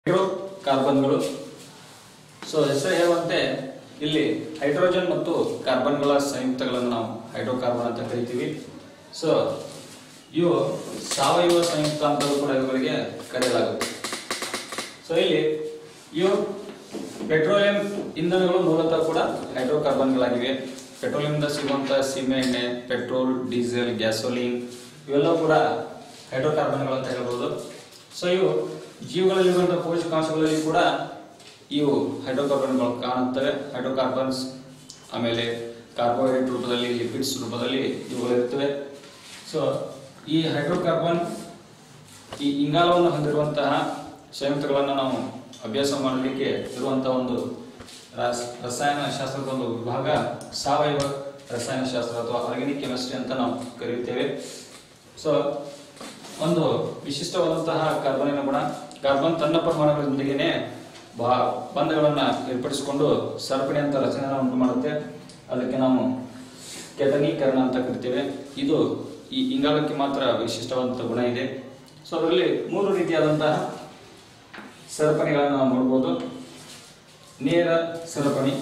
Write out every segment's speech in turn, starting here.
hydro ಕಾರ್ಬನ್ಗಳು so ಹೆಸರು ಹೇಳುವಂತೆ ಇಲ್ಲಿ ಹೈಡ್ರೋಜನ್ ಮತ್ತು ಕಾರ್ಬನ್ಗಳ ಸಂಯುಕ್ತಗಳನ್ನು ನಾವು ಹೈಡ್ರೋಕಾರ್ಬನ್ ಅಂತ ಕರಿತೀವಿ ಸೊ ಇವು ಸಾವಯವ ಸಂಯುಕ್ತ ಅಂತಲೂ ಕೂಡ ಇವುಗಳಿಗೆ ಕರೆಯಲಾಗುತ್ತೆ ಸೊ ಇಲ್ಲಿ ಇವು ಪೆಟ್ರೋಲಿಯಂ ಇಂಧನಗಳು ಮೂಲತಃ ಕೂಡ ಹೈಡ್ರೋಕಾರ್ಬನ್ಗಳಾಗಿವೆ ಪೆಟ್ರೋಲಿಯಂನಿಂದ ಸಿಗುವಂತಹ ಸೀಮೆ ಎಣ್ಣೆ ಪೆಟ್ರೋಲ್ ಡೀಸೆಲ್ ಗ್ಯಾಸೋಲಿನ್ ಇವೆಲ್ಲವೂ ಕೂಡ ಹೈಡ್ರೋಕಾರ್ಬನ್ಗಳು ಅಂತ ಹೇಳ್ಬೋದು ಸೊ ಇವು ಜೀವಗಳಲ್ಲಿರುವಂತಹ ಪೋಷಕಾಂಶಗಳಲ್ಲಿ ಕೂಡ ಇವು ಹೈಡ್ರೋಕಾರ್ಬನ್ಗಳು ಕಾಣುತ್ತವೆ ಹೈಡ್ರೋಕಾರ್ಬನ್ಸ್ ಆಮೇಲೆ ಕಾರ್ಬೋಹೈಡ್ರೇಟ್ ರೂಪದಲ್ಲಿ ಲಿಪಿಡ್ಸ್ ರೂಪದಲ್ಲಿ ಇವುಗಳು ಇರ್ತವೆ ಸೊ ಈ ಹೈಡ್ರೋಕಾರ್ಬನ್ ಈ ಇಂಗಾಲವನ್ನು ಹೊಂದಿರುವಂತಹ ಸಂಯುಕ್ತಗಳನ್ನು ನಾವು ಅಭ್ಯಾಸ ಮಾಡಲಿಕ್ಕೆ ಇರುವಂತಹ ಒಂದು ರಾಸ್- ರಸಾಯನ ಶಾಸ್ತ್ರದ ಒಂದು ವಿಭಾಗ ಸಾವಯವ ರಸಾಯನ ಶಾಸ್ತ್ರ ಅಥವಾ ಆರ್ಗ್ಯಾನಿಕ್ ಕೆಮಿಸ್ಟ್ರಿ ಅಂತ ನಾವು ಕರೆಯುತ್ತೇವೆ ಸೊ ಒಂದು ವಿಶಿಷ್ಟವಾದಂತಹ ಕಾರ್ಬನಿನ ಗುಣ ಕಾರ್ಬನ್ ತನ್ನ ಪರಮಾಣುಗಳೊಂದಿಗೆನೆ ಬಹ ಬಂಧಗಳನ್ನ ಏರ್ಪಡಿಸಿಕೊಂಡು ಸರಪಣಿ ಅಂತ ರಚನೆಯನ್ನು ಉಂಟು ಮಾಡುತ್ತೆ ಅದಕ್ಕೆ ನಾವು ಕೆಟನೀಕರಣ ಅಂತ ಕರಿತೇವೆ ಇದು ಈ ಇಂಗಾಲಕ್ಕೆ ಮಾತ್ರ ವಿಶಿಷ್ಟವಾದಂತಹ ಗುಣ ಇದೆ ಸೊ ಅದರಲ್ಲಿ ಮೂರು ರೀತಿಯಾದಂತಹ ಸರಪಣಿಗಳನ್ನು ನಾವು ನೋಡ್ಬೋದು ನೇರ ಸರಪಣಿ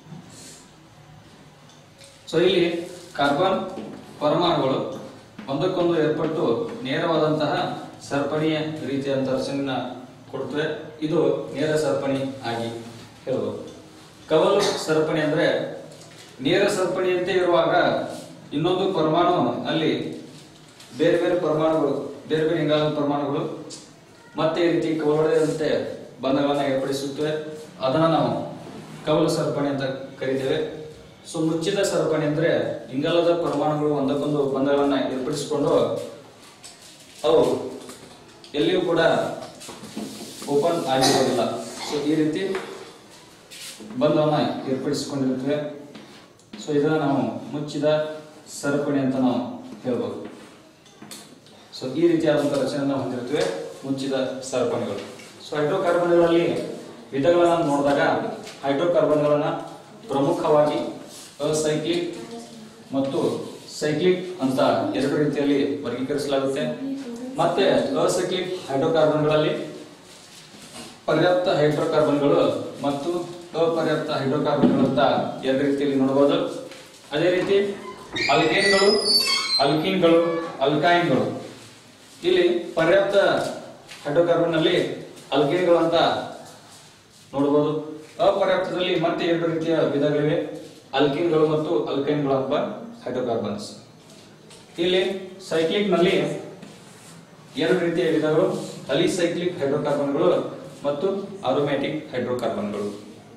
ಸೊ ಇಲ್ಲಿ ಕಾರ್ಬನ್ ಪರಮಾಣುಗಳು ಒಂದಕ್ಕೊಂದು ಏರ್ಪಟ್ಟು ನೇರವಾದಂತಹ ಸರಪಣಿಯ ರೀತಿಯಾದಂತಹ ರಚನೆಯನ್ನ ಕೊಡ್ತವೆ ಇದು ನೇರ ಸರಪಣಿ ಆಗಿ ಹೇಳ್ಬೋದು ಕವಲು ಸರಪಣಿ ಅಂದ್ರೆ ನೇರ ಸರಪಣಿಯಂತೆ ಇರುವಾಗ ಇನ್ನೊಂದು ಪರಮಾಣು ಅಲ್ಲಿ ಬೇರೆ ಬೇರೆ ಪರಮಾಣುಗಳು ಬೇರೆ ಬೇರೆ ಇಂಗಾಲದ ಪರಮಾಣುಗಳು ಮತ್ತೆ ಈ ರೀತಿ ಕವಲೊಡೆದಂತೆ ಬಂಧಗಳನ್ನ ಏರ್ಪಡಿಸುತ್ತವೆ ಅದನ್ನ ನಾವು ಕವಲು ಸರಪಣಿ ಅಂತ ಕರಿತೇವೆ ಸೊ ಮುಚ್ಚಿದ ಸರಪಣಿ ಅಂದ್ರೆ ಇಂಗಾಲದ ಪರಮಾಣುಗಳು ಒಂದಕ್ಕೊಂದು ಬಂಧಗಳನ್ನ ಏರ್ಪಡಿಸಿಕೊಂಡು ಅವು ಎಲ್ಲಿಯೂ ಕೂಡ ಓಪನ್ ಆಗಿರೋದಿಲ್ಲ ಸೊ ಈ ರೀತಿ ಬಂಧವನ್ನ ಏರ್ಪಡಿಸಿಕೊಂಡಿರುತ್ತವೆ ಸೊ ಇದನ್ನ ನಾವು ಮುಚ್ಚಿದ ಸರಪಣಿ ಅಂತ ನಾವು ಹೇಳ್ಬೋದು ಸೊ ಈ ರೀತಿಯಾದಂತಹ ರಚನೆಯನ್ನು ಹೊಂದಿರುತ್ತವೆ ಮುಚ್ಚಿದ ಸರಪಣಿಗಳು ಸೊ ಹೈಡ್ರೋಕಾರ್ಬನ್ಗಳಲ್ಲಿ ವಿಧಗಳನ್ನು ನೋಡಿದಾಗ ಹೈಡ್ರೋಕಾರ್ಬನ್ಗಳನ್ನ ಪ್ರಮುಖವಾಗಿ ಅಸೈಕ್ಲಿಕ್ ಮತ್ತು ಸೈಕ್ಲಿಕ್ ಅಂತ ಎರಡು ರೀತಿಯಲ್ಲಿ ವರ್ಗೀಕರಿಸಲಾಗುತ್ತೆ ಮತ್ತೆ ಅಸೈಕ್ಲಿಕ್ ಹೈಡ್ರೋಕಾರ್ಬನ್ಗಳಲ್ಲಿ ಪರ್ಯಾಪ್ತ ಹೈಡ್ರೋಕಾರ್ಬನ್ಗಳು ಮತ್ತು ಅಪರ್ಯಾಪ್ತ ಹೈಡ್ರೋಕಾರ್ಬನ್ಗಳು ಅಂತ ಎರಡು ರೀತಿಯಲ್ಲಿ ನೋಡಬಹುದು ಅದೇ ರೀತಿ ಅಲ್ಕೇನ್ಗಳು ಅಲ್ಕಿನ್ಗಳು ಅಲ್ಕೈನ್ಗಳು ಇಲ್ಲಿ ಪರ್ಯಾಪ್ತ ಹೈಡ್ರೋಕಾರ್ಬನ್ ನಲ್ಲಿ ಅಲ್ಕೇನ್ಗಳು ಅಂತ ನೋಡಬಹುದು ಅಪರ್ಯಾಪ್ತದಲ್ಲಿ ಮತ್ತೆ ಎರಡು ರೀತಿಯ ವಿಧಗಳಿವೆ ಅಲ್ಕಿನ್ಗಳು ಮತ್ತು ಅಲ್ಕೈನ್ಗಳು ಎಂಬ ಹೈಡ್ರೋಕಾರ್ಬನ್ಸ್ ಇಲ್ಲಿ ಸೈಕ್ಲಿಕ್ ನಲ್ಲಿ ಎರಡು ರೀತಿಯ ವಿಧಗಳು ಅಲಿಸೈಕ್ಲಿಕ್ ಹೈಡ್ರೋಕಾರ್ಬನ್ಗಳು ಮತ್ತು ಅರೋಮ್ಯಾಟಿಕ್ ಹೈಡ್ರೋಕಾರ್ಬನ್ಗಳು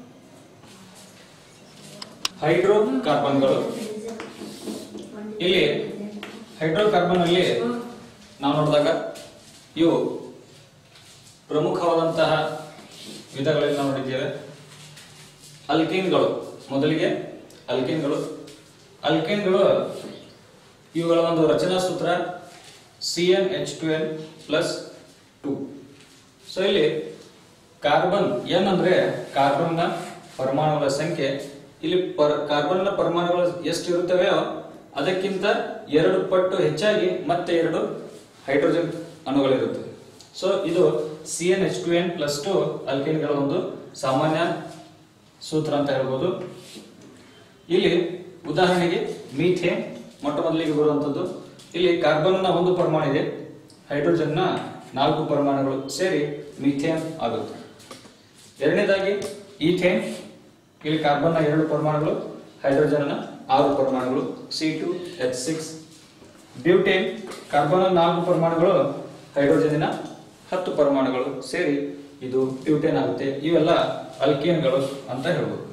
ಹೈಡ್ರೋಕಾರ್ಬನ್ಗಳು ಇಲ್ಲಿ ಹೈಡ್ರೋಕಾರ್ಬನ್ ಅಲ್ಲಿ ನಾವು ನೋಡಿದಾಗ ಇವು ಪ್ರಮುಖವಾದಂತಹ ವಿಧಗಳಲ್ಲಿ ನಾವು ನೋಡಿದ್ದೇವೆ ಅಲ್ಕೇನ್ಗಳು ಮೊದಲಿಗೆ ಅಲ್ಕೇನ್ಗಳು ಅಲ್ಕೇನ್ಗಳು ಇವುಗಳ ಒಂದು ರಚನಾ ಸೂತ್ರ C N H two N plus two so ಇಲ್ಲಿ ಕಾರ್ಬನ್ ಎನ್ ಅಂದ್ರೆ ಕಾರ್ಬನ್ನ ಪರಮಾಣುಗಳ ಸಂಖ್ಯೆ ಇಲ್ಲಿ ಪರ್ ಕಾರ್ಬನ್ನ ಪರಮಾಣುಗಳು ಎಷ್ಟು ಇರುತ್ತವೆಯೋ ಅದಕ್ಕಿಂತ ಎರಡು ಪಟ್ಟು ಹೆಚ್ಚಾಗಿ ಮತ್ತೆ ಎರಡು ಹೈಡ್ರೋಜನ್ ಅಣುಗಳಿರುತ್ತವೆ ಸೊ ಇದು C N H two N plus two ಅಲ್ಕೇನ್ಗಳ ಒಂದು ಸಾಮಾನ್ಯ ಸೂತ್ರ ಅಂತ ಹೇಳ್ಬೋದು ಇಲ್ಲಿ ಉದಾಹರಣೆಗೆ ಮೀಥೇನ್ ಮೊಟ್ಟ ಮೊದಲಿಗೆ ಬರುವಂತದ್ದು ಇಲ್ಲಿ ಕಾರ್ಬನ್ ನ ಒಂದು ಪರಮಾಣು ಇದೆ ಹೈಡ್ರೋಜನ್ ನ ನಾಲ್ಕು ಪರಮಾಣುಗಳು ಸೇರಿ ಮೀಥೇನ್ ಆಗುತ್ತೆ ಎರಡನೇದಾಗಿ ಈಥೇನ್ ಇಲ್ಲಿ ಕಾರ್ಬನ್ ನ ಎರಡು ಪರಮಾಣುಗಳು ಹೈಡ್ರೋಜನ್ ನ ಆರು ಪರಮಾಣುಗಳು C two H six butane carbon ನ ನಾಲ್ಕು ಪರಮಾಣುಗಳು ಹೈಡ್ರೋಜನ್ ಹತ್ತು ಪರಮಾಣುಗಳು ಸೇರಿ ಇದು ಬ್ಯೂಟೇನ್ ಆಗುತ್ತೆ ಇವೆಲ್ಲ ಅಲ್ಕೇನ್ಗಳು ಅಂತ ಹೇಳ್ಬೋದು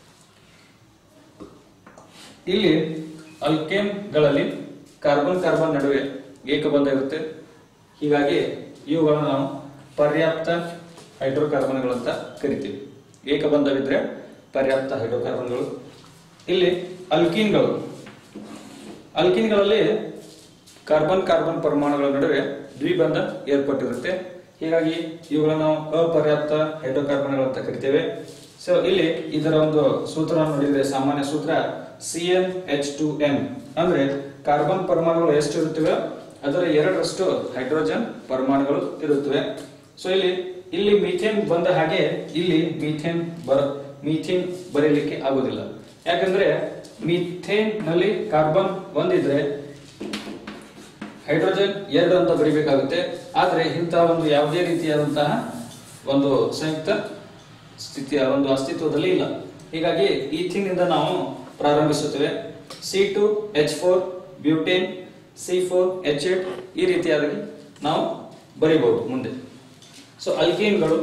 ಇಲ್ಲಿ ಅಲ್ಕೇನ್ಗಳಲ್ಲಿ ಕಾರ್ಬನ್ ಕಾರ್ಬನ್ ನಡುವೆ ಏಕಬಂಧ ಇರುತ್ತೆ ಹೀಗಾಗಿ ಇವುಗಳನ್ನು ನಾವು ಪರ್ಯಾಪ್ತ ಹೈಡ್ರೋಕಾರ್ಬನ್ಗಳು ಅಂತ ಕರಿತೀವಿ ಏಕಬಂಧವಿದ್ರೆ ಪರ್ಯಾಪ್ತ ಹೈಡ್ರೋಕಾರ್ಬನ್ಗಳು ಇಲ್ಲಿ ಅಲ್ಕೀನ್ಗಳು ಅಲ್ಕೀನ್ಗಳಲ್ಲಿ ಕಾರ್ಬನ್ ಕಾರ್ಬನ್ ಪರಮಾಣುಗಳ ನಡುವೆ ದ್ವಿಬಂಧ ಏರ್ಪಟ್ಟಿರುತ್ತೆ ಹೀಗಾಗಿ ಇವುಗಳನ್ನು ನಾವು ಅಪರ್ಯಾಪ್ತ ಹೈಡ್ರೋಕಾರ್ಬನ್ಗಳು ಅಂತ ಕರಿತೇವೆ ಸೊ ಇಲ್ಲಿ ಇದರ ಒಂದು ಸೂತ್ರ ನೋಡಿದ್ರೆ ಸಾಮಾನ್ಯ ಸೂತ್ರ C N H two N ಅಂದ್ರೆ ಕಾರ್ಬನ್ ಪರಮಾಣುಗಳು ಎಷ್ಟು ಇರುತ್ತವೆ ಅದರ ಎರಡರಷ್ಟು ಹೈಡ್ರೋಜನ್ ಪರಮಾಣುಗಳು ಇರುತ್ತವೆ ಸೊ ಇಲ್ಲಿ ಇಲ್ಲಿ ಮೀಥೇನ್ ಬಂದ ಹಾಗೆ ಇಲ್ಲಿ ಮೀಥೇನ್ ಬರ ಮೀಥೇನ್ ಬರೀಲಿಕ್ಕೆ ಆಗೋದಿಲ್ಲ ಯಾಕಂದ್ರೆ ಮೀಥೇನ್ ನಲ್ಲಿ ಕಾರ್ಬನ್ ಒಂದಿದ್ರೆ ಹೈಡ್ರೋಜನ್ ಎರಡು ಅಂತ ಬರಿಬೇಕಾಗುತ್ತೆ ಆದ್ರೆ ಇಂತಹ ಒಂದು ಯಾವುದೇ ರೀತಿಯಾದಂತಹ ಒಂದು ಸಂಯುಕ್ತ ಸ್ಥಿತಿಯ ಒಂದು ಅಸ್ತಿತ್ವದಲ್ಲಿ ಇಲ್ಲ ಹೀಗಾಗಿ ಈಥಿನ್ ಇಂದ ನಾವು ಪ್ರಾರಂಭಿಸುತ್ತೇವೆ C two H four butane C four H eight ಈ ರೀತಿಯಾಗಿ ನಾವು ಬರಿಬಹುದು ಮುಂದೆ ಸೊ ಅಲ್ಕೇನ್ಗಳು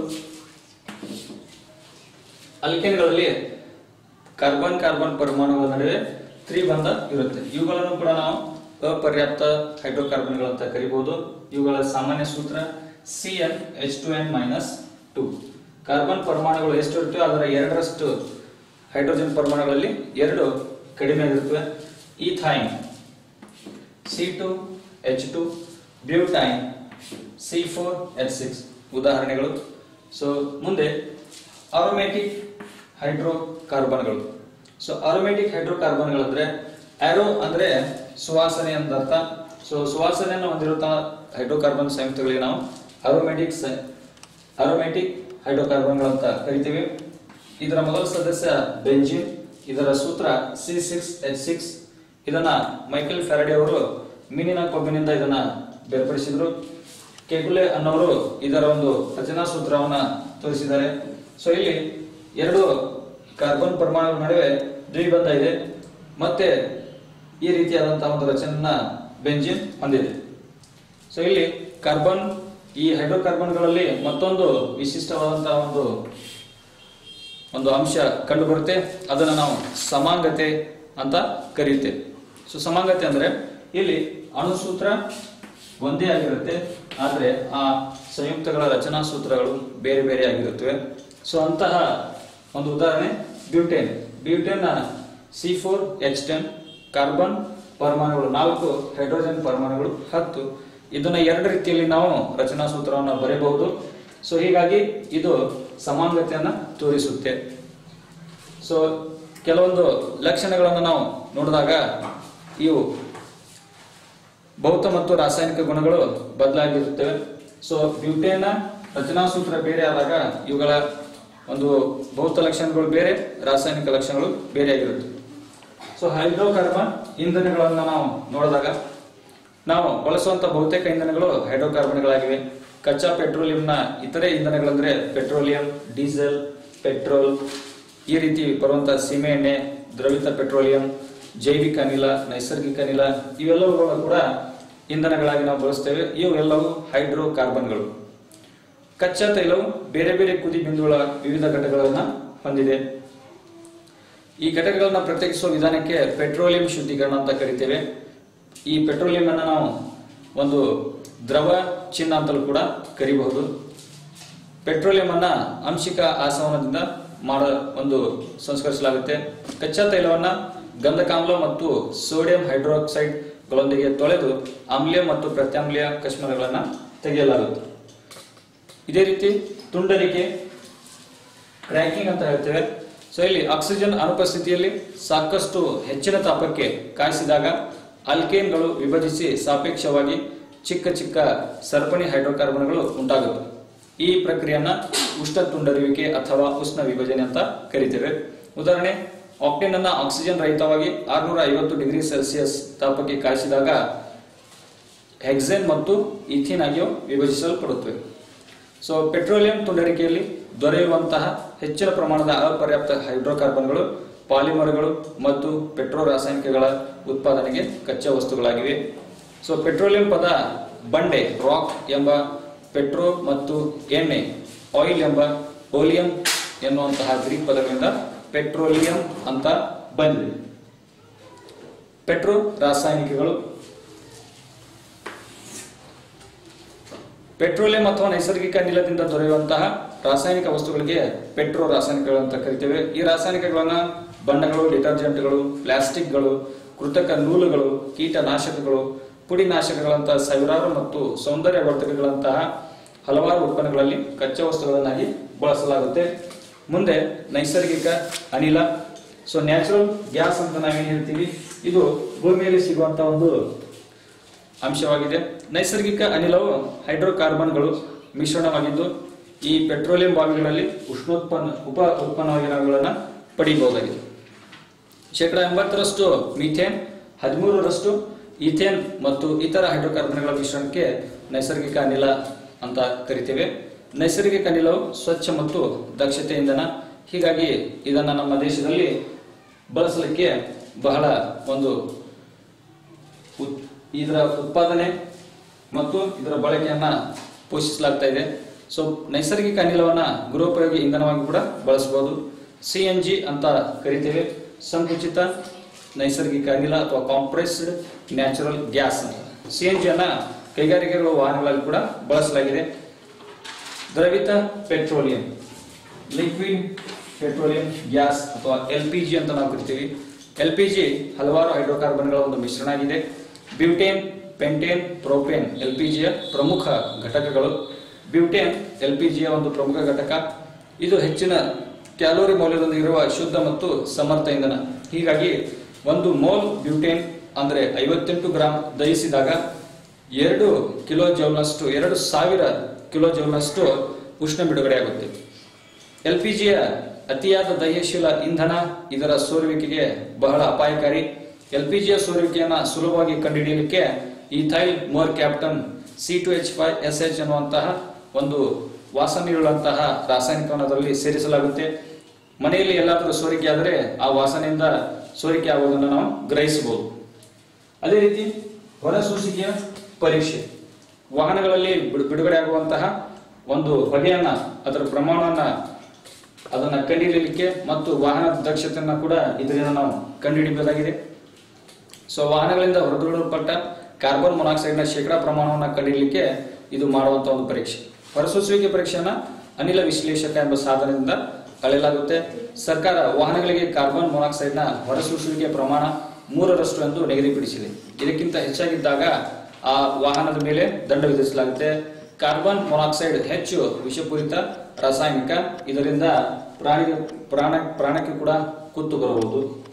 ಅಲ್ಕೇನ್ಗಳಲ್ಲಿ ಕಾರ್ಬನ್ ಕಾರ್ಬನ್ ಪರಮಾಣುಗಳ ನಡುವೆ ತ್ರಿಬಂಧ ಇರುತ್ತೆ ಇವುಗಳನ್ನು ಕೂಡ ನಾವು ಅಪರ್ಯಾಪ್ತ ಹೈಡ್ರೋಕಾರ್ಬನ್ಗಳು ಅಂತ ಕರಿಬಹುದು ಇವುಗಳ ಸಾಮಾನ್ಯ ಸೂತ್ರ C N H two N minus two carbon ಪರಮಾಣುಗಳು ಎಷ್ಟು ಇರ್ತವೆ ಅದರ ಎರಡರಷ್ಟು ಹೈಡ್ರೋಜನ್ ಪರಮಾಣುಗಳಲ್ಲಿ ಎರಡು ಕಡಿಮೆ ಆಗಿರುತ್ತವೆ ethyne C two H two butyne C four H six ಉದಾಹರಣೆಗಳು ಸೊ ಮುಂದೆ ಆರೋಮ್ಯಾಟಿಕ್ ಹೈಡ್ರೋಕಾರ್ಬನ್ಗಳು ಸೊ ಆರೋಮ್ಯಾಟಿಕ್ ಹೈಡ್ರೋಕಾರ್ಬನ್ಗಳು ಅಂದ್ರೆ ಆರೋ ಅಂದ್ರೆ ಸುವಾಸನೆ ಅಂತ ಅರ್ಥ ಸೊ ಸುವಾಸನೆಯನ್ನು ಹೊಂದಿರುವಂತಹ ಹೈಡ್ರೋಕಾರ್ಬನ್ ಸಂಯುಕ್ತಗಳಿಗೆ ನಾವು ಅರೋಮ್ಯಾಟಿಕ್ ಅರೋಮ್ಯಾಟಿಕ್ ಹೈಡ್ರೋಕಾರ್ಬನ್ಗಳು ಅಂತ ಕರಿತೀವಿ ಇದರ ಮೊದಲ ಸದಸ್ಯ ಬೆಂಜಿನ್ ಇದರ ಸೂತ್ರ ಸಿ ಸಿಕ್ಸ್ ಎಚ್ ಸಿಕ್ಸ್ ಇದನ್ನ ಮೈಕೆಲ್ ಫ್ಯಾರಡೆ ಅವರು ಮೀನಿನ ಕೊಬ್ಬಿನಿಂದ ಇದನ್ನ ಬೇರ್ಪಡಿಸಿದ್ರು ಕೆಗುಲೆ ಅನ್ನೋರು ಇದರ ಒಂದು ರಚನಾ ಸೂತ್ರವನ್ನ ತೋರಿಸಿದ್ದಾರೆ ಸೊ ಇಲ್ಲಿ ಎರಡು ಕಾರ್ಬನ್ ಪರಮಾಣುಗಳ ನಡುವೆ ದ್ವಿಬಂಧ ಇದೆ ಮತ್ತೆ ಈ ರೀತಿಯಾದಂತಹ ಒಂದು ರಚನೆಯನ್ನ ಬೆಂಜಿನ್ ಹೊಂದಿದೆ ಸೊ ಇಲ್ಲಿ ಕಾರ್ಬನ್ ಈ ಹೈಡ್ರೋಕಾರ್ಬನ್ಗಳಲ್ಲಿ ಮತ್ತೊಂದು ವಿಶಿಷ್ಟವಾದಂತಹ ಒಂದು ಒಂದು ಅಂಶ ಕಂಡು ಬರುತ್ತೆ ಅದನ್ನ ನಾವು ಸಮಾಂಗತೆ ಅಂತ ಕರೆಯುತ್ತೇವೆ ಸೊ ಸಮಾಂಗತೆ ಅಂದ್ರೆ ಇಲ್ಲಿ ಅಣುಸೂತ್ರ ಒಂದೇ ಆಗಿರುತ್ತೆ ಆದ್ರೆ ಆ ಸಂಯುಕ್ತಗಳ ರಚನಾ ಸೂತ್ರಗಳು ಬೇರೆ ಬೇರೆ ಆಗಿರುತ್ತವೆ ಸೊ ಅಂತಹ ಒಂದು ಉದಾಹರಣೆ butane butane C four H ten carbon ಪರಮಾಣುಗಳು ನಾಲ್ಕು ಹೈಡ್ರೋಜನ್ ಪರಮಾಣುಗಳು ಹತ್ತು ಇದನ್ನ ಎರಡು ರೀತಿಯಲ್ಲಿ ನಾವು ರಚನಾ ಸೂತ್ರವನ್ನು ಬರೆಯಬಹುದು ಸೊ ಹೀಗಾಗಿ ಇದು ಸಮಾಂಗತೆಯನ್ನ ತೋರಿಸುತ್ತೆ ಸೊ ಕೆಲವೊಂದು ಲಕ್ಷಣಗಳನ್ನು ನಾವು ನೋಡಿದಾಗ ಇವು ಭೌತ ಮತ್ತು ರಾಸಾಯನಿಕ ಗುಣಗಳು ಬದಲಾಗಿರುತ್ತವೆ ಸೊ ಬ್ಯೂಟೇನ ರಚನಾ ಸೂತ್ರ ಬೇರೆ ಆದಾಗ ಇವುಗಳ ಒಂದು ಭೌತ ಲಕ್ಷಣಗಳು ಬೇರೆ ರಾಸಾಯನಿಕ ಲಕ್ಷಣಗಳು ಬೇರೆ ಆಗಿರುತ್ತೆ ಸೊ ಹೈಡ್ರೋಕಾರ್ಬನ್ ಇಂಧನಗಳನ್ನು ನಾವು ನೋಡಿದಾಗ ನಾವು ಬಳಸುವಂತ ಬಹುತೇಕ ಇಂಧನಗಳು ಹೈಡ್ರೋಕಾರ್ಬನ್ಗಳಾಗಿವೆ ಕಚ್ಚಾ ಪೆಟ್ರೋಲಿಯಂನ ಇತರೆ ಇಂಧನಗಳಂದ್ರೆ ಪೆಟ್ರೋಲಿಯಂ ಡೀಸೆಲ್ ಪೆಟ್ರೋಲ್ ಈ ರೀತಿ ಬರುವಂತಹ ಸೀಮೆ ಎಣ್ಣೆ ದ್ರವಿತ ಪೆಟ್ರೋಲಿಯಂ ಜೈವಿಕ ಅನಿಲ ನೈಸರ್ಗಿಕ ಅನಿಲ ಇವೆಲ್ಲವುಗಳು ಕೂಡ ಇಂಧನಗಳಾಗಿ ನಾವು ಬಳಸ್ತೇವೆ ಇವು ಎಲ್ಲವೂ ಹೈಡ್ರೋಕಾರ್ಬನ್ಗಳು ಕಚ್ಚಾ ತೈಲವು ಬೇರೆ ಬೇರೆ ಕುದಿ ಬಿಂದುಗಳ ವಿವಿಧ ಘಟಕಗಳನ್ನ ಹೊಂದಿದೆ ಈ ಘಟಕಗಳನ್ನ ಪ್ರತ್ಯೇಕಿಸುವ ವಿಧಾನಕ್ಕೆ ಪೆಟ್ರೋಲಿಯಂ ಶುದ್ಧೀಕರಣ ಅಂತ ಕರಿತೇವೆ ಈ ಪೆಟ್ರೋಲಿಯಂ ಅನ್ನ ನಾವು ಒಂದು ದ್ರವ ಚಿನ್ನ ಅಂತಲೂ ಕೂಡ ಕರಿಬಹುದು ಪೆಟ್ರೋಲಿಯಂ ಅನ್ನ ಆಂಶಿಕ ಆಸವನದಿಂದ ಮಾಡ ಒಂದು ಸಂಸ್ಕರಿಸಲಾಗುತ್ತೆ ಕಚ್ಚಾ ತೈಲವನ್ನ ಗಂಧಕಾಮ್ಲ ಮತ್ತು ಸೋಡಿಯಂ ಹೈಡ್ರಾಕ್ಸೈಡ್ ಗಳೊಂದಿಗೆ ತೊಳೆದು ಆಮ್ಲೀಯ ಮತ್ತು ಪ್ರತ್ಯಾಮ್ಲೀಯ ಕಶ್ಮಲಗಳನ್ನ ತೆಗೆಯಲಾಗುತ್ತೆ ಇದೇ ರೀತಿ ತುಂಡರಿಕೆ ಕ್ರ್ಯಾಕಿಂಗ್ ಅಂತ ಹೇಳ್ತೇವೆ ಸೊ ಇಲ್ಲಿ ಆಕ್ಸಿಜನ್ ಅನುಪಸ್ಥಿತಿಯಲ್ಲಿ ಸಾಕಷ್ಟು ಹೆಚ್ಚಿನ ತಾಪಕ್ಕೆ ಕಾಯಿಸಿದಾಗ ಅಲ್ಕೇನ್ಗಳು ವಿಭಜಿಸಿ ಸಾಪೇಕ್ಷವಾಗಿ ಚಿಕ್ಕ ಚಿಕ್ಕ ಸರಪಣಿ ಹೈಡ್ರೋಕಾರ್ಬನ್ಗಳು ಉಂಟಾಗುತ್ತೆ ಈ ಪ್ರಕ್ರಿಯೆಯನ್ನ ಉಷ್ಣ ತುಂಡರಿಯುವಿಕೆ ಅಥವಾ ಉಷ್ಣ ವಿಭಜನೆ ಅಂತ ಕರಿತೇವೆ ಉದಾಹರಣೆ ಆಕ್ಟೇನ್ ಅನ್ನ ಆಕ್ಸಿಜನ್ ರಹಿತವಾಗಿ ಆರ್ನೂರ ಐವತ್ತು ಡಿಗ್ರಿ ಸೆಲ್ಸಿಯಸ್ ತಾಪಕ್ಕೆ ಕಾಯಿಸಿದಾಗ ಹೆಕ್ಸೇನ್ ಮತ್ತು ಇಥಿನ್ ಆಗಿಯೂ ವಿಭಜಿಸಲ್ಪಡುತ್ತವೆ ಸೊ ಪೆಟ್ರೋಲಿಯಂ ತುಂಡರಿಕೆಯಲ್ಲಿ ದೊರೆಯುವಂತಹ ಹೆಚ್ಚಿನ ಪ್ರಮಾಣದ ಅಪರ್ಯಾಪ್ತ ಹೈಡ್ರೋಕಾರ್ಬನ್ಗಳು ಪಾಲಿಮರ್ಗಳು ಮತ್ತು ಪೆಟ್ರೋ ರಾಸಾಯನಿಕಗಳ ಉತ್ಪಾದನೆಗೆ ಕಚ್ಚಾ ವಸ್ತುಗಳಾಗಿವೆ ಸೊ ಪೆಟ್ರೋಲಿಯಂ ಪದ ಬಂಡೆ ರಾಕ್ ಎಂಬ ಪೆಟ್ರೋ ಮತ್ತು ಎಣ್ಣೆ ಆಯಿಲ್ ಎಂಬ ಓಲಿಯಂ ಎನ್ನುವಂತಹ ಗ್ರೀಕ್ ಪದಗಳಿಂದ ಪೆಟ್ರೋಲಿಯಂ ಅಂತ ಬಂದಿದೆ ಪೆಟ್ರೋ ರಾಸಾಯನಿಕಗಳು ಪೆಟ್ರೋಲಿಯಂ ಅಥವಾ ನೈಸರ್ಗಿಕ ಅನಿಲದಿಂದ ದೊರೆಯುವಂತಹ ರಾಸಾಯನಿಕ ವಸ್ತುಗಳಿಗೆ ಪೆಟ್ರೋ ರಾಸಾಯನಿಕಗಳು ಅಂತ ಕರಿತೇವೆ ಈ ರಾಸಾಯನಿಕಗಳನ್ನ ಬಣ್ಣಗಳು ಡಿಟರ್ಜೆಂಟ್ಗಳು ಪ್ಲಾಸ್ಟಿಕ್ಗಳು ಕೃತಕ ನೂಲುಗಳು ಕೀಟನಾಶಕಗಳು ಪುಡಿನಾಶಕಗಳಂತಹ ಸಾವಿರಾರು ಮತ್ತು ಸೌಂದರ್ಯವರ್ಧಕಗಳಂತಹ ಹಲವಾರು ಉತ್ಪನ್ನಗಳಲ್ಲಿ ಕಚ್ಚಾ ವಸ್ತುಗಳನ್ನಾಗಿ ಬಳಸಲಾಗುತ್ತೆ ಮುಂದೆ ನೈಸರ್ಗಿಕ ಅನಿಲ ಸೊ ನ್ಯಾಚುರಲ್ ಗ್ಯಾಸ್ ಅಂತ ನಾವೇನ್ ಹೇಳ್ತೀವಿ ಇದು ಭೂಮಿಯಲ್ಲಿ ಸಿಗುವಂತ ಒಂದು ಅಂಶವಾಗಿದೆ ನೈಸರ್ಗಿಕ ಅನಿಲವು ಹೈಡ್ರೋಕಾರ್ಬನ್ಗಳು ಮಿಶ್ರಣವಾಗಿದ್ದು ಈ ಪೆಟ್ರೋಲಿಯಂ ಬಾವಿಗಳಲ್ಲಿ ಉಷ್ಣೋತ್ಪನ್ನ ಉಪ ಉತ್ಪನ್ನಗಳನ್ನ ಪಡಿಬಹುದಾಗಿದೆ ಶೇಕಡ ಎಂಬತ್ತರಷ್ಟು ಮೀಥೇನ್ ಹದಿಮೂರರಷ್ಟು ಈಥೇನ್ ಮತ್ತು ಇತರ ಹೈಡ್ರೋಕಾರ್ಬನ್ಗಳ ಮಿಶ್ರಣಕ್ಕೆ ನೈಸರ್ಗಿಕ ಅನಿಲ ಅಂತ ಕರಿತೇವೆ ನೈಸರ್ಗಿಕ ಅನಿಲವು ಸ್ವಚ್ಛ ಮತ್ತು ದಕ್ಷತೆ ಇಂಧನ ಹೀಗಾಗಿ ಇದನ್ನ ನಮ್ಮ ದೇಶದಲ್ಲಿ ಬಳಸಲಿಕ್ಕೆ ಬಹಳ ಒಂದು ಉತ್- ಇದರ ಉತ್ಪಾದನೆ ಮತ್ತು ಇದರ ಬಳಕೆಯನ್ನ ಪೋಷಿಸಲಾಗ್ತಾ ಇದೆ ಸೊ ನೈಸರ್ಗಿಕ ಅನಿಲವನ್ನ ಗೃಹೋಪಯೋಗಿ ಇಂಧನವಾಗಿ ಕೂಡ ಬಳಸಬಹುದು ಸಿ ಎನ್ ಜಿ ಅಂತ ಕರಿತೇವೆ ಸಂಕುಚಿತ ನೈಸರ್ಗಿಕ ಅನಿಲ ಅಥವಾ ಕಾಂಪ್ರೆಸ್ಡ್ ನ್ಯಾಚುರಲ್ ಗ್ಯಾಸ್ ಅಂತ ಸಿ ಎನ್ ಜಿಯನ್ನ ಕೈಗಾರಿಕೆಗಳು ವಾಹನಗಳಲ್ಲಿ ಕೂಡ ಬಳಸಲಾಗಿದೆ ದ್ರವಿತ ಪೆಟ್ರೋಲಿಯಂ ಲಿಕ್ವಿಡ್ ಪೆಟ್ರೋಲಿಯಂ ಗ್ಯಾಸ್ ಅಥವಾ ಎಲ್ ಪಿ ಜಿ ಅಂತ ನಾವು ಕರಿತೀವಿ ಎಲ್ ಪಿ ಜಿ ಹಲವಾರು ಹೈಡ್ರೋಕಾರ್ಬನ್ಗಳ ಒಂದು ಮಿಶ್ರಣ ಆಗಿದೆ butane pentane propane L P ಜಿಯ ಪ್ರಮುಖ ಘಟಕಗಳು ಬ್ಯೂಟೇನ್ ಎಲ್ ಪಿ ಜಿಯ ಒಂದು ಪ್ರಮುಖ ಘಟಕ ಇದು ಹೆಚ್ಚಿನ ಕ್ಯಾಲೋರಿ ಮೌಲ್ಯದೊಂದಿಗೆ ಇರುವ ಶುದ್ಧ ಮತ್ತು ಸಮರ್ಥ ಇಂಧನ ಹೀಗಾಗಿ ಒಂದು ಮೋಲ್ ಬ್ಯೂಟೇನ್ ಅಂದ್ರೆ ಐವತ್ತೆಂಟು ಗ್ರಾಂ ದಹಿಸಿದಾಗ ಎರಡು ಕಿಲೋ ಜೌಲ್ನಷ್ಟು ಎರಡು ಸಾವಿರ ಕಿಲೋ ಜೌಲ್ನಷ್ಟು ಉಷ್ಣ ಬಿಡುಗಡೆಯಾಗುತ್ತೆ ಎಲ್ ಪಿ ಜಿಯ ಅತಿಯಾದ ದಹ್ಯಶೀಲ ಇಂಧನ ಇದರ ಸೋರುವಿಕೆಗೆ ಬಹಳ ಅಪಾಯಕಾರಿ ಎಲ್ ಪಿ ಜಿಯ ಸೋರುವಿಕೆಯನ್ನ ಸುಲಭವಾಗಿ ಕಂಡುಹಿಡಿಯಲಿಕ್ಕೆ ethyl mercaptan C two H five S H ಅನ್ನುವಂತಹ ಒಂದು ವಾಸನೆಯುಳ್ಳಂತಹ ರಾಸಾಯನಿಕವನ್ನು ಅದರಲ್ಲಿ ಸೇರಿಸಲಾಗುತ್ತೆ ಮನೆಯಲ್ಲಿ ಎಲ್ಲಾದರೂ ಸೋರಿಕೆ ಆದರೆ ಆ ವಾಸನೆಯಿಂದ ಸೋರಿಕೆ ಆಗುವುದನ್ನು ನಾವು ಗ್ರಹಿಸಬಹುದು ಅದೇ ರೀತಿ ಹೊರಸೂಸುವಿಕೆಯ ಪರೀಕ್ಷೆ ವಾಹನಗಳಲ್ಲಿ ಬಿಡು- ಬಿಡುಗಡೆ ಆಗುವಂತಹ ಒಂದು ಹೊಗೆಯನ್ನ ಅದರ ಪ್ರಮಾಣವನ್ನ ಅದನ್ನ ಕಂಡುಹಿಡಿಯಲಿಕ್ಕೆ ಮತ್ತು ವಾಹನದ ದಕ್ಷತೆಯನ್ನ ಕೂಡ ಇದರಿಂದ ನಾವು ಕಂಡುಹಿಡಿಯಬಹುದಾಗಿದೆ ಸೊ ವಾಹನಗಳಿಂದ ಹೊರಬಿಡಲ್ಪಟ್ಟ ಕಾರ್ಬನ್ ಮೊನಾಕ್ಸೈಡ್ ನ ಶೇಕಡಾ ಪ್ರಮಾಣವನ್ನು ಕಂಡುಹಿಡಿಯಲಿಕ್ಕೆ ಇದು ಮಾಡುವಂತ ಒಂದು ಪರೀಕ್ಷೆ ಹೊರಸೂಸುವಿಕೆ ಪರೀಕ್ಷೆಯನ್ನ ಅನಿಲ ವಿಶ್ಲೇಷಕ ಎಂಬ ಸಾಧನದಿಂದ ಅಳೆಯಲಾಗುತ್ತೆ ಸರ್ಕಾರ ವಾಹನಗಳಿಗೆ ಕಾರ್ಬನ್ ಮೊನಾಕ್ಸೈಡ್ ನ ಹೊರಸೂಸುವಿಕೆ ಪ್ರಮಾಣ ಮೂರರಷ್ಟು ಎಂದು ನಿಗದಿಪಡಿಸಿದೆ ಇದಕ್ಕಿಂತ ಹೆಚ್ಚಾಗಿದ್ದಾಗ ಆ ವಾಹನದ ಮೇಲೆ ದಂಡ ವಿಧಿಸಲಾಗುತ್ತೆ ಕಾರ್ಬನ್ ಮೊನಾಕ್ಸೈಡ್ ಹೆಚ್ಚು ವಿಷಪೂರಿತ ರಾಸಾಯನಿಕ ಇದರಿಂದ ಪ್ರಾಣಿ ಪ್ರಾಣ ಪ್ರಾಣಕ್ಕೆ ಕೂಡ ಕುತ್ತು ಬರಬಹುದು